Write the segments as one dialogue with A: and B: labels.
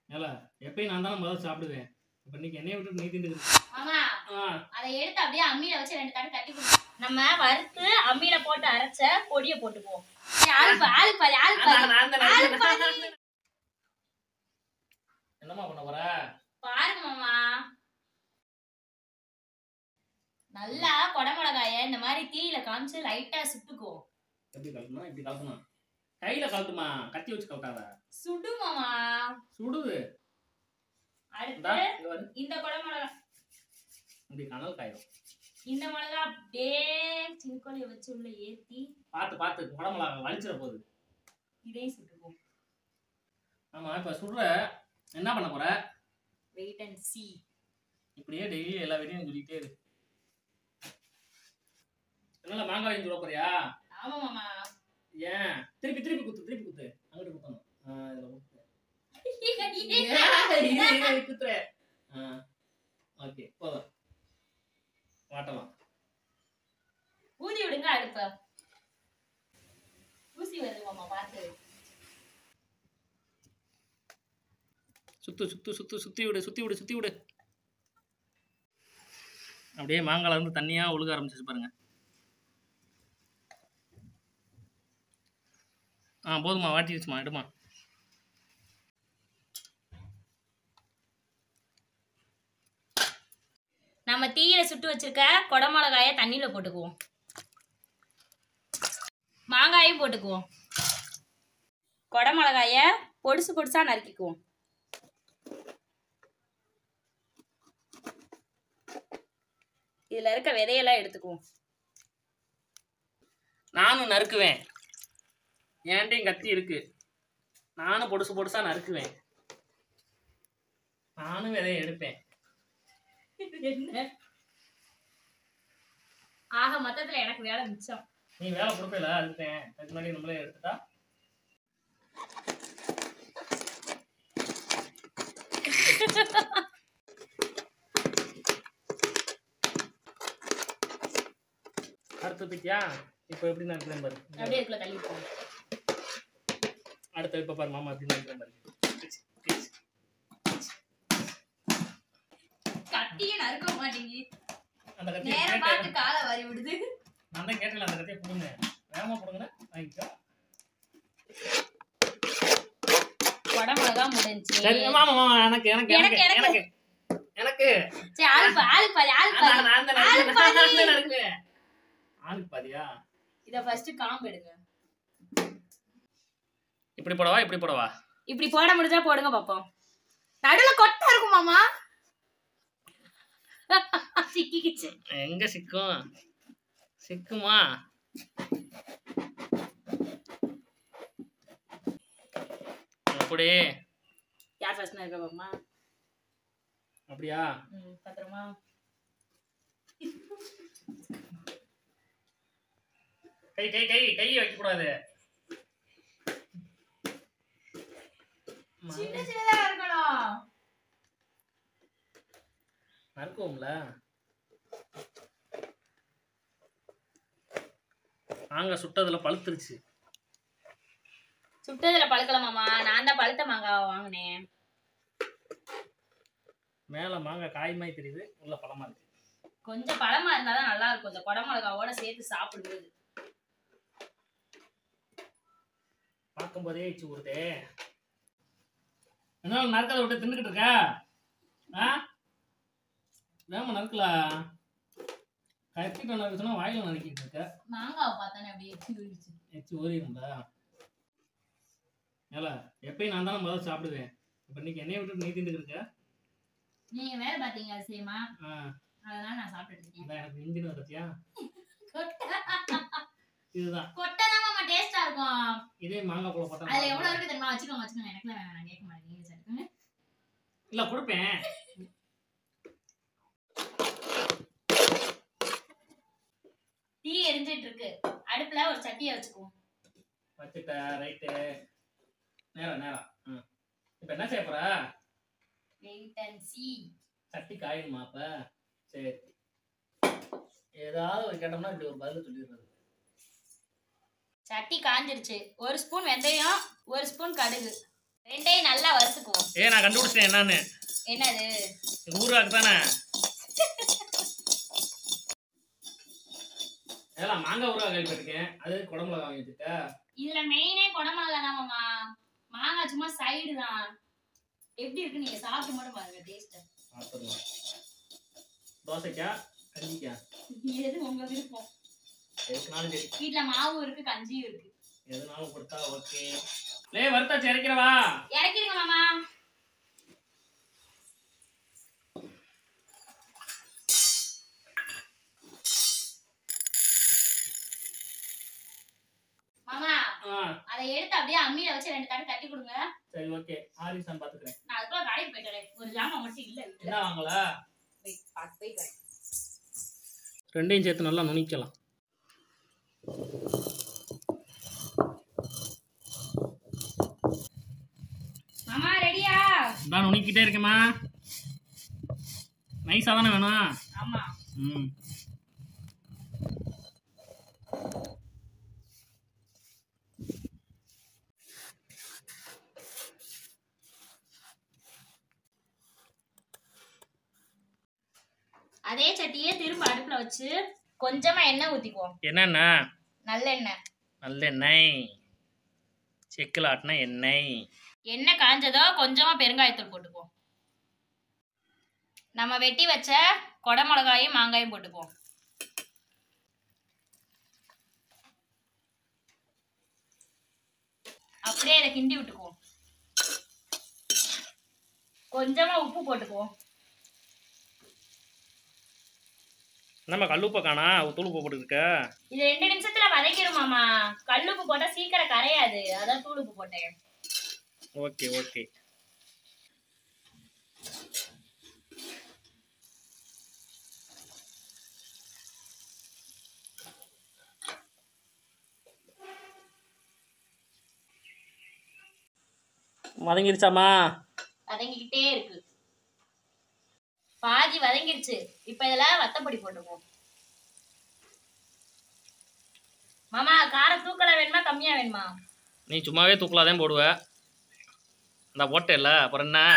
A: ஏல எப்பயும் நான் தானே முதல்ல சாப்பிடுவேன் இப்ப இன்னைக்கு என்னைய விட்டு நீ திண்டு
B: மாமா அதை எடுத்து அப்படியே அம்மியில வச்சு ரெண்டு தடவை தட்டி கொடு நம்ம வறுத்து அம்மியில போட்டு அரைச்ச பொடிய போட்டுக்குவோம் ஏய், ஆளு பா- ஆளு பாரு ஆளு பாரு ஆளு பாரு
A: என்னம்மா பண்ண போற
B: பாருங்க மாமா நல்லா கொடமிளகாய இந்த மாதிரி தீயில காமிச்சு லைட்டா சுட்டுக்குவோம்
A: எப்படி கலக்கணும் இப்படி கலக்கணும் கையில கலட்டுமா கத்தி வச்சு கலட்டாத
B: சுடு மாமா
A: சுடுது இந்தா,
B: அடுத்து
A: இங்க வந்து
B: இந்த கொடமிளகா
A: இப்படி கனல் காயிடும்
B: இந்த மிளகா அப்படியே சின்கோலிய வச்சு உள்ள ஏத்தி
A: பார்த்து பார்த்து உடம்புல வலிச்சிட போகுது
B: இதையும் சுட்டுக்குவோம்
A: ஆமா இப்ப சுடுற என்ன பண்ண போற
B: வெயிட் அண்ட் சி
A: இப்படியே டெய்லி எல்லா வீட்டையும் சொல்லிட்டே இரு என்னால மாங்காய் சுட போறியா
B: ஆமா மாமா
A: ஏன் திருப்பி திருப்பி குத்து திருப்பி குத்து அங்கிட்டு குத்தணும் ஆ, இதுல குத்து குத்துற ஓகே போதும் வாட்டலாம்
B: ஊதி விடுங்க அடுப்ப ஊசி வருது மாமா பார்த்து
A: சுத்து சுத்து சுத்து சுத்தி விடு சுத்தி விடு சுத்தி விடு அப்படியே மாங்கால இருந்து தண்ணியா ஒழுக ஆரம்பிச்சிச்சு பாருங்க ஆ போதுமா வாட்டிடுச்சுமா எடுமா
B: நம்ம தீயில சுட்டு வச்சிருக்க கொடமிளகாய தண்ணியில போட்டுக்குவோம் மாங்காயும் போட்டுக்குவோம் கொடமிளகாய பொடுசு பொடுசா நறுக்கிக்குவோம் இதுல இருக்க விதையெல்லாம் எடுத்துக்குவோம்
A: நானும் நறுக்குவேன் ஏன்டையும் கத்தி இருக்கு நானும் பொடுசு பொடுசா நறுக்குவேன் நானும் விதைய எடுப்பேன்
B: என்ன ஆக மொத்தத்துல எனக்கு வேலை மிச்சம்
A: நீ வேலை கொடுப்பல அதுப்பேன் அதுக்கு முன்னாடி நம்மளே எடுத்துட்டா அடுத்து பத்தியா இப்போ எப்படி நான் பாரு
B: அப்படியே இதுக்குள்ள தள்ளி போவோம்
A: அடுத்த இப்ப பாரு மாமா எப்படி நான் பாரு
B: கட்டியே நறுக்க மாட்டேங்கி
A: அந்த கத்தியை
B: நேரம்
A: கேட்டேன்
B: பார்த்து காலை வாரி விடுது
A: நான் தான் கேட்டல அந்த கத்தியை கொடுங்க வேகமா கொடுங்க வாங்கிக்கோ
B: குடமிளகா முடிஞ்சு
A: சரி மாமா மாமா எனக்கு எனக்கு எனக்கு
B: எனக்கு,
A: எனக்கு எனக்கு
B: சரி ஆளு பா- ஆளு பாரு ஆளு பாரு
A: நான் நான் தான்
B: ஆளு
A: நறுக்குவேன்.
B: பாதி.
A: நான் தான் நறுக்குவேன். ஆளுக்கு பாதியா
B: இத ஃபர்ஸ்ட் காம்பு எடுங்க
A: இப்படி போடவா இப்படி போடவா
B: இப்படி போட முடிஞ்சா போடுங்க பாப்போம் நடுவுல கொட்டை இருக்கும் மாமா சிக்கிக்கிச்சு
A: எங்க சிக்கும் சிக்குமா அப்படி
B: யார் ஃபர்ஸ்ட் இருக்க பாப்பமா
A: அப்படியா
B: ம் பத்திரமா
A: கை கை கை கை வைக்க கூடாது
B: சின்ன சின்னதா இருக்கணும்
A: நறுக்குவோம்ல மாங்காய் சுட்டதுல பழுத்துருச்சு
B: சுட்டதுல பழுக்கல மாமா நான் தான் பழுத்த மாங்காய் வாங்கினேன்
A: மேல மாங்காய் காய் மாதிரி தெரியுது உள்ள பழமா இருக்கு
B: கொஞ்சம் பழமா இருந்தாதான் நல்லா இருக்கும் இந்த குடமிளகாவோட சேர்த்து சாப்பிடும்போது
A: பார்க்கும்போதே எச்சு ஊறுதே என்ன நறுக்கதை விட்டு தின்னுக்கிட்டு இருக்க ஆ வேம நறுக்கலாம் கத்திட்டு நறுக்க சொன்னா வாயில நறுக்கிட்டு இருக்க
B: மாங்காவை பார்த்தானே அப்படியே எச்சி ஊறிடுச்சு
A: எச்சு ஊறிடும்ல ஏல எப்பயும் நான் தானே முதல்ல சாப்பிடுவேன் இப்போ இன்னைக்கு என்னைய விட்டு நீ தின்னுட்டு இருக்க
B: நீங்க வேலை பார்த்தீங்க அதிசயமா
A: ஆ
B: அதனால நான் சாப்பிட்டுட்டு இருக்கேன்
A: இதான் எனக்கு இன்ஜின் பத்தியா
B: கொட்டை
A: இதுதான்
B: கொட்டை தான் மாமா டேஸ்டா இருக்கும்
A: இதே மாங்காய் கூட போட்டா
B: அதுல எவ்வளவு இருக்கு தெரியுமா வச்சுக்கோங்க வச்சுக்கோங்க எனக்கு வேணாம் நான் கேட்க மாட்டேன் நீங்க சாப்பிடுங்க
A: இல்ல கொடுப்பேன்
B: டீ எரிஞ்சிட்டு இருக்கு அடுப்புல ஒரு சட்டியை வச்சுக்குவோம்
A: வச்சுட்ட ரைட்டு நேரம் நேரம் ம் இப்போ என்ன செய்ய போற
B: வெயிட் அண்ட் சி
A: சட்டி காயணுமா அப்ப சரி ஏதாவது ஒரு கேட்டோம்னா இப்படி ஒரு பதில் சொல்லிடுறது
B: சட்டி காஞ்சிருச்சு ஒரு ஸ்பூன் வெந்தயம் ஒரு ஸ்பூன் கடுகு ரெண்டையும் நல்லா வறுத்துக்குவோம்
A: ஏ நான் கண்டுபிடிச்சிட்டேன் என்னன்னு
B: என்னது
A: எங்க ஊராக்கு தானே ஏலாம் மாங்காய் ஊரா கேள்விப்பட்டிருக்கேன் அது குடம்புல வாங்கி வச்சுக்க
B: இதுல மெயினே குடமிளகா தான் மாமா மாங்காய் சும்மா சைடு தான் எப்படி இருக்கு நீங்க சாப்பிட்டு மட்டும் பாருங்க டேஸ்ட்
A: பார்த்துடலாம் தோசைக்கா கஞ்சிக்கா
B: எது உங்க விருப்பம்
A: எதுக்குனாலும் சரி
B: வீட்ல மாவும் இருக்கு கஞ்சியும் இருக்கு
A: எதுனாலும் கொடுத்தா ஓகே லே வறுத்தாச்சு இறக்கிறவா
B: இறக்கிடுங்க மாமா மாமா
A: ஆ
B: அதை எடுத்து அப்படியே அம்மியில வச்சு ரெண்டு தட்டு தட்டி கொடுங்க
A: சரி ஓகே ஆரிசான் பாத்துக்கிறேன்
B: நான் அதுக்குள்ள கடைக்கு போயிட்டேன் ஒரு ஜாமான் மட்டும் இல்ல வீட்டுல
A: என்ன வாங்கல
B: போய் பார்த்து போயிட்டு வரேன்
A: ரெண்டையும் சேர்த்து நல்லா நுணிக்கலாம்
B: மாமா ரெடியா
A: இதான் நுணுக்கிட்டே இருக்கேம்மா நைஸாக தானே வேணும்
B: ஆமா
A: ம்
B: அதே சட்டியே திரும்ப அடுப்புல வச்சு கொஞ்சமா எண்ணெய் ஊத்திக்குவோம்
A: என்னென்ன
B: நல்லெண்ணெய்
A: நல்லெண்ணெய் செக்கில் ஆட்டின எண்ணெய்
B: எண்ணெய் காஞ்சதோ கொஞ்சமா பெருங்காயத்தூள் போட்டுக்குவோம் நம்ம வெட்டி வச்ச கொடை மிளகாயும் மாங்காயும் போட்டுக்குவோம் அப்படியே இதை கிண்டி விட்டுக்குவோம் கொஞ்சமா உப்பு போட்டுக்குவோம்
A: நம்ம கல்லுப்பை காணா தூள் உப்பு போட்டுருக்க
B: இது ரெண்டு நிமிஷத்துல வதக்கிடும் மாமா கல்லுப்பு போட்டா சீக்கிரம் கரையாது அதான் தூள் உப்பு போட்டேன்
A: ஓகே ஓகே வதங்கிருச்சாம்மா
B: வதங்கிக்கிட்டே இருக்கு பாதி வதங்கிருச்சு இப்ப இதுல வத்தப்பொடி போட்டுக்குவோம் மாமா காரம் தூக்கலா வேணுமா கம்மியா வேணுமா
A: நீ சும்மாவே தூக்கலாதான் போடுவ இந்த போட்டேல்ல அப்புறம் என்ன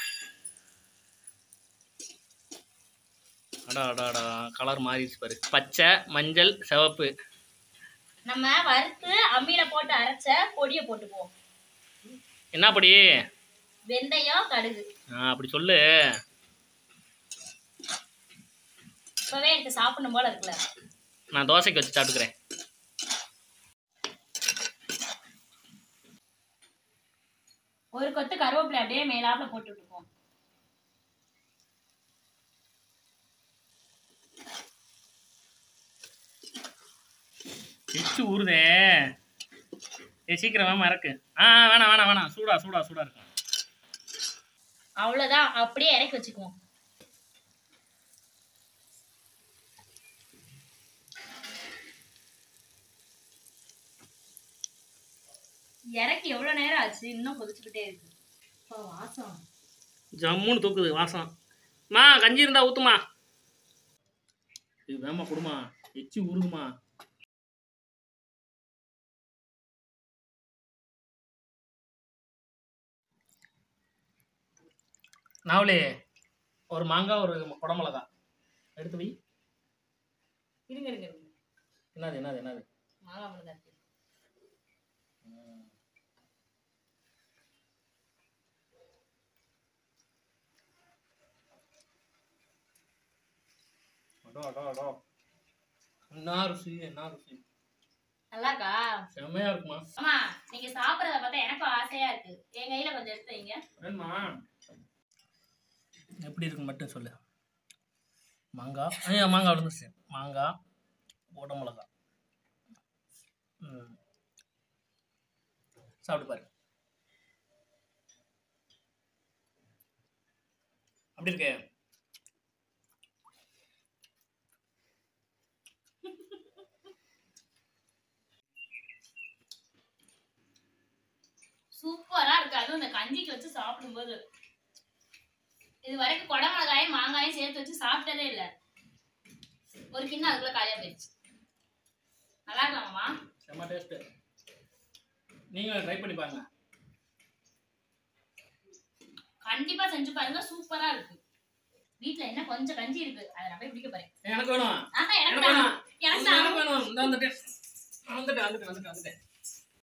A: அடா அடா அடா கலர் மாறிடுச்சு பாரு பச்சை மஞ்சள் சிவப்பு
B: நம்ம வறுத்து அம்மியில போட்டு அரைச்ச பொடியை போட்டுக்குவோம்
A: என்ன படி
B: வெந்தயம் கடுகு
A: ஆ அப்படி சொல்லு
B: இப்பவே எனக்கு சாப்பிடணும் போல இருக்குல்ல
A: நான் தோசைக்கு வச்சு சாப்பிட்டுக்கிறேன்
B: ஒரு கொத்து கருவேப்பிலை அப்படியே மேலாப்புல போட்டு விட்டுக்குவோம்
A: எச்சு ஊறுதே ஏ சீக்கிரம் வேமா இறக்கு ஆ வேணாம் வேணாம் வேணாம் சூடா சூடா சூடா இருக்கும்
B: அவ்வளவுதான் அப்படியே இறக்கி வச்சுக்குவோம் இறக்கி எவ்வளவு நேரம் ஆச்சு இன்னும் கொதிச்சுக்கிட்டே இருக்கு அப்பா, வாசம்
A: ஜம்முன்னு தூக்குது வாசம் மா கஞ்சி இருந்தா ஊத்துமா இது வேமா கொடுமா எச்சி ஊறுதுமா நாவலே ஒரு மாங்காய் ஒரு குடமிளகா எடுத்து வை
B: இருங்க இருங்க இருங்க
A: என்னது என்னது என்னது
B: மாங்காய் மிளகா இருக்கு
A: அடோ அடோ அடோ என்ன ருசி என்ன ருசி
B: நல்லா இருக்கா
A: செம்மையா இருக்குமா
B: அம்மா நீங்க சாப்பிடறத பார்த்தா எனக்கும் ஆசையா இருக்கு என் கையில கொஞ்சம் எடுத்து வைங்க
A: வேணுமா எப்படி இருக்குன்னு மட்டும் சொல்லு மாங்காய் ஐயா மாங்காய் விழுந்துச்சு மாங்காய் போட்ட மிளகா ம் சாப்பிட்டு பாரு அப்படி இருக்கே
B: சூப்பரா இருக்கு அதுவும் இந்த கஞ்சிக்கு வச்சு சாப்பிடும்போது இது வரைக்கும் கொடை மிளகாயும் மாங்காயும் சேர்த்து வச்சு சாப்பிட்டதே இல்ல ஒரு கிண்ணம் அதுக்குள்ள காலியா போயிடுச்சு நல்லா இருக்காமாமா
A: செம்ம டேஸ்ட்டு நீங்களும் ட்ரை பண்ணி பாருங்க
B: கண்டிப்பா செஞ்சு பாருங்க சூப்பரா இருக்கு வீட்ல என்ன கொஞ்சம் கஞ்சி இருக்கு அதை நான் போய் குடிக்க போறேன்
A: எனக்கு வேணும்
B: ஆஹா எனக்கு
A: எனக்கு
B: தான்
A: வேணும்
B: எனக்கு தான்
A: எனக்கு வேணும் இந்த வந்துட்டேன் வந்துட்டேன் வந்துட்டேன் வந்துட்டேன் வந்துட்டேன்